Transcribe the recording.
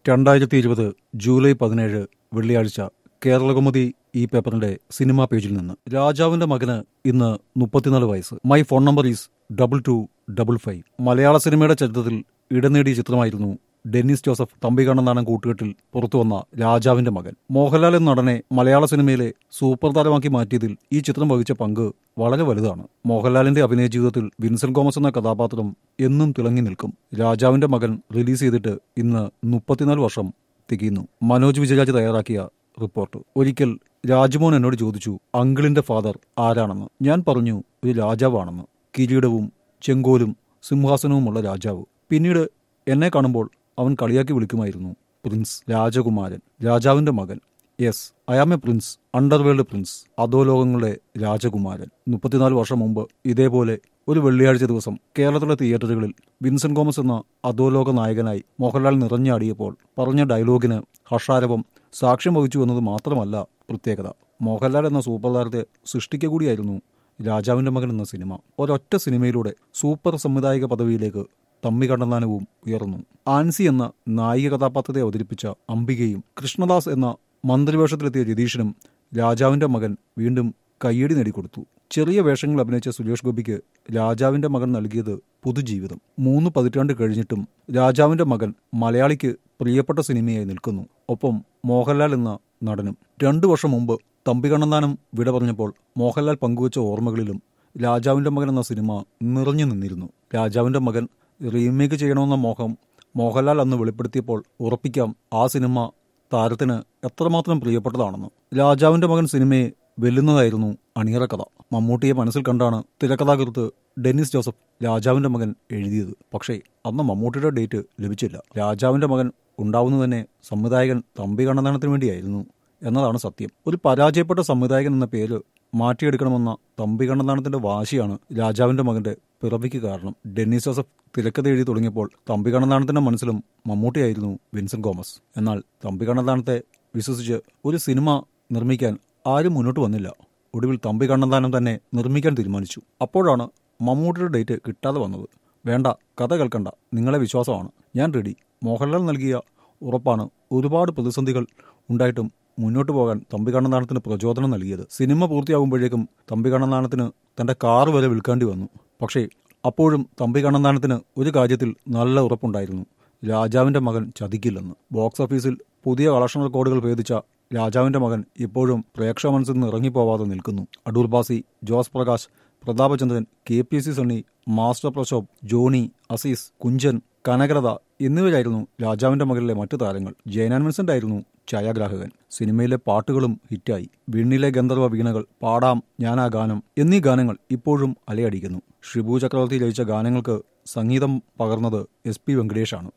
രണ്ടായിരത്തി ഇരുപത് ജൂലൈ പതിനേഴ് വെള്ളിയാഴ്ച കേരളകൗമുദി ഈ പേപ്പറിന്റെ സിനിമാ പേജിൽ നിന്ന് രാജാവിന്റെ മകന് ഇന്ന് മുപ്പത്തിനാല് വയസ്സ് my phone number is double two double five മലയാള സിനിമയുടെ ചരിത്രത്തിൽ ഇടം നേടിയ ചിത്രമായിരുന്നു ഡെന്നിസ് ജോസഫ് തമ്പികണ്ണനാടൻ കൂട്ടുകെട്ടിൽ പുറത്തുവന്ന രാജാവിന്റെ മകൻ മോഹൻലാൽ എന്ന നടനെ മലയാള സിനിമയിലെ സൂപ്പർ താരമാക്കി മാറ്റിയതിൽ ഈ ചിത്രം വഹിച്ച പങ്ക് വളരെ വലുതാണ് മോഹൻലാലിന്റെ അഭിനയ ജീവിതത്തിൽ വിൻസെന്റ് ഗോമസ് എന്ന കഥാപാത്രം എന്നും തിളങ്ങി നിൽക്കും രാജാവിന്റെ മകൻ റിലീസ് ചെയ്തിട്ട് ഇന്ന് മുപ്പത്തിനാല് വർഷം തികയുന്നു മനോജ് വിജയരാജ് തയ്യാറാക്കിയ റിപ്പോർട്ട് ഒരിക്കൽ രാജ്മോഹൻ എന്നോട് ചോദിച്ചു അങ്കിളിന്റെ ഫാദർ ആരാണെന്ന് ഞാൻ പറഞ്ഞു ഒരു രാജാവാണെന്ന് കിരീടവും ചെങ്കോലും സിംഹാസനവുമുള്ള രാജാവ് പിന്നീട് എന്നെ കാണുമ്പോൾ അവൻ കളിയാക്കി വിളിക്കുമായിരുന്നു പ്രിൻസ് രാജകുമാരൻ രാജാവിന്റെ മകൻ yes I am a prince underworld prince അധോലോകങ്ങളുടെ രാജകുമാരൻ മുപ്പത്തിനാല് വർഷം മുമ്പ് ഇതേപോലെ ഒരു വെള്ളിയാഴ്ച ദിവസം കേരളത്തിലെ തിയേറ്ററുകളിൽ വിൻസെന്റ് ഗോമസ് എന്ന അധോലോക നായകനായി മോഹൻലാൽ നിറഞ്ഞാടിയപ്പോൾ പറഞ്ഞ ഡയലോഗിന് ഹർഷാരവം സാക്ഷ്യം വഹിച്ചു എന്നത് മാത്രമല്ല പ്രത്യേകത മോഹൻലാൽ എന്ന സൂപ്പർ താരത്തെ സൃഷ്ടിക്കുക കൂടിയായിരുന്നു രാജാവിന്റെ മകൻ എന്ന സിനിമ ഒരൊറ്റ സിനിമയിലൂടെ സൂപ്പർ സംവിധായക പദവിയിലേക്ക് തമ്മി കണ്ണന്താനവും ഉയർന്നു ആൻസി എന്ന നായിക കഥാപാത്രത്തെ അവതരിപ്പിച്ച അംബികയും കൃഷ്ണദാസ് എന്ന മന്ത്രിവേഷത്തിലെത്തിയ രതീഷിനും രാജാവിന്റെ മകൻ വീണ്ടും കയ്യടി നേടിക്കൊടുത്തു ചെറിയ വേഷങ്ങൾ അഭിനയിച്ച സുരേഷ് ഗോപിക്ക് രാജാവിന്റെ മകൻ നൽകിയത് പുതുജീവിതം മൂന്ന് പതിറ്റാണ്ട് കഴിഞ്ഞിട്ടും രാജാവിന്റെ മകൻ മലയാളിക്ക് പ്രിയപ്പെട്ട സിനിമയായി നിൽക്കുന്നു ഒപ്പം മോഹൻലാൽ എന്ന നടനും രണ്ടു വർഷം മുമ്പ് തമ്പികണ്ണന്താനം വിട പറഞ്ഞപ്പോൾ മോഹൻലാൽ പങ്കുവച്ച ഓർമ്മകളിലും രാജാവിന്റെ മകൻ എന്ന സിനിമ നിറഞ്ഞു നിന്നിരുന്നു രാജാവിന്റെ മകൻ റീമേക്ക് ചെയ്യണമെന്ന മോഹം മോഹൻലാൽ അന്ന് വെളിപ്പെടുത്തിയപ്പോൾ ഉറപ്പിക്കാം ആ സിനിമ താരത്തിന് എത്രമാത്രം പ്രിയപ്പെട്ടതാണെന്ന് രാജാവിന്റെ മകൻ സിനിമയെ വെല്ലുന്നതായിരുന്നു അണിയറ കഥ മമ്മൂട്ടിയെ മനസ്സിൽ കണ്ടാണ് തിരക്കഥാകൃത്ത് ഡെന്നിസ് ജോസഫ് രാജാവിന്റെ മകൻ എഴുതിയത് പക്ഷേ അന്ന് മമ്മൂട്ടിയുടെ ഡേറ്റ് ലഭിച്ചില്ല രാജാവിന്റെ മകൻ ഉണ്ടാവുന്നത് തന്നെ സംവിധായകൻ തമ്പി കണ്ണനാണത്തിന് വേണ്ടിയായിരുന്നു എന്നതാണ് സത്യം ഒരു പരാജയപ്പെട്ട സംവിധായകൻ എന്ന പേര് മാറ്റിയെടുക്കണമെന്ന തമ്പി കണ്ണനാണത്തിന്റെ വാശിയാണ് രാജാവിന്റെ മകന്റെ പിറവിക്ക് കാരണം ഡെന്നിസ് ജോസഫ് തിരക്കഥ എഴുതി തുടങ്ങിയപ്പോൾ തമ്പി കണ്ണനാണത്തിന്റെ മനസ്സിലും മമ്മൂട്ടിയായിരുന്നു വിൻസെന്റ് ഗോമസ് എന്നാൽ തമ്പി കണ്ണനാണത്തെ വിശ്വസിച്ച് ഒരു സിനിമ നിർമ്മിക്കാൻ ആരും മുന്നോട്ട് വന്നില്ല ഒടുവിൽ തമ്പി കണ്ണന്താനം തന്നെ നിർമ്മിക്കാൻ തീരുമാനിച്ചു അപ്പോഴാണ് മമ്മൂട്ടിയുടെ ഡേറ്റ് കിട്ടാതെ വന്നത് വേണ്ട കഥ കേൾക്കണ്ട നിങ്ങളെ വിശ്വാസമാണ് ഞാൻ റെഡി മോഹൻലാൽ നൽകിയ ഉറപ്പാണ് ഒരുപാട് പ്രതിസന്ധികൾ ഉണ്ടായിട്ടും മുന്നോട്ട് പോകാൻ തമ്പി കണ്ണന്താനത്തിന് പ്രചോദനം നൽകിയത് സിനിമ പൂർത്തിയാകുമ്പോഴേക്കും തമ്പി കണ്ണന്താനത്തിന് തന്റെ കാർ വരെ വിൽക്കേണ്ടി വന്നു പക്ഷേ അപ്പോഴും തമ്പി കണ്ണന്താനത്തിന് ഒരു കാര്യത്തിൽ നല്ല ഉറപ്പുണ്ടായിരുന്നു രാജാവിന്റെ മകൻ ചതിക്കില്ലെന്ന് ബോക്സ് ഓഫീസിൽ പുതിയ കളക്ഷൻ റെക്കോർഡുകൾ ഭേദിച്ച രാജാവിന്റെ മകൻ ഇപ്പോഴും പ്രേക്ഷക മനസ്സിൽ നിന്ന് ഇറങ്ങിപ്പോവാതെ നിൽക്കുന്നു Adoor Bhasi Jose Prakash Prathapachandran K P C Sunny master Prashobh Johny Azeez Kunchan Kanakalatha എന്നിവരായിരുന്നു രാജാവിന്റെ മകളിലെ മറ്റു താരങ്ങൾ ജയനാൻ വിൻസെന്റ് ആയിരുന്നു ഛായാഗ്രാഹകൻ സിനിമയിലെ പാട്ടുകളും ഹിറ്റായി വീണിലെ ഗന്ധർവ വീണകൾ പാടാം ഞാനാ ഗാനം എന്നീ ഗാനങ്ങൾ ഇപ്പോഴും അലയടിക്കുന്നു ഷിബു ചക്രവർത്തി രചിച്ച ഗാനങ്ങൾക്ക് സംഗീതം പകർന്നത് എസ് പി വെങ്കടേഷാണ്